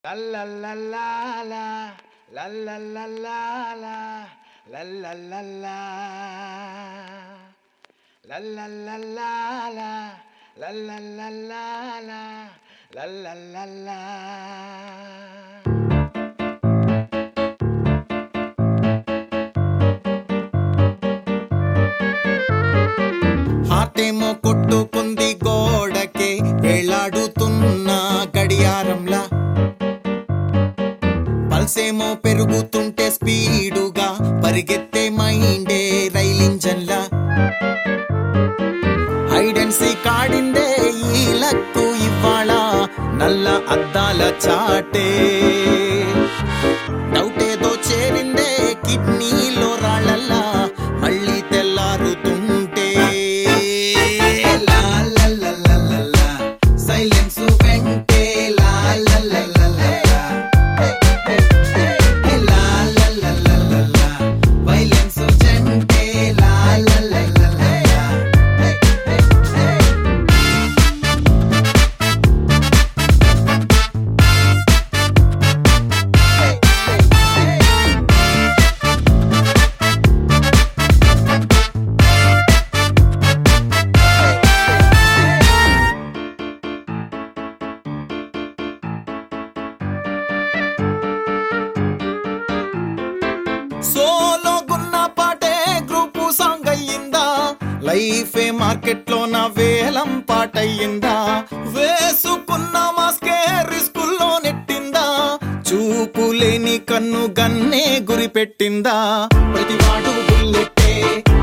La la la la la la la la la la la la la la La la la la la la la la la la la la la la హార్టేమో కొట్టుకుంది గోడకే వేలాడుతున్న గడియారంలా పల్సేమో పెరుగుతుంటే స్పీడుగా పరిగెత్తే మైండే రైలింజన్లా హైడెన్సీ కాడిందే ఈ luck ఇవాళ నల్ల అద్దాల చాటే డౌటేదో చేరిందే కిడ్నీలో రాళ్ళల్లా మళ్ళీ తెల్లారుతుంటే లా లా లా లా లా లా. Silence వెంటే లా లా లా లా లా లా. లా లా లా లా లా లా. Violence జంటే లా లా లా లా లా లా. Solo గున్న పాటే గ్రూపు సాంగ్ అయ్యిందా లైఫే మార్కెట్ లో నా వేలం పాటయ్యిందా వేసుకున్న మాస్కే రిస్కుల్లో నెట్టిందా చూపు లేని కన్ను గన్నే గురి పెట్టిందా ప్రతివాడు బుల్లెట్టే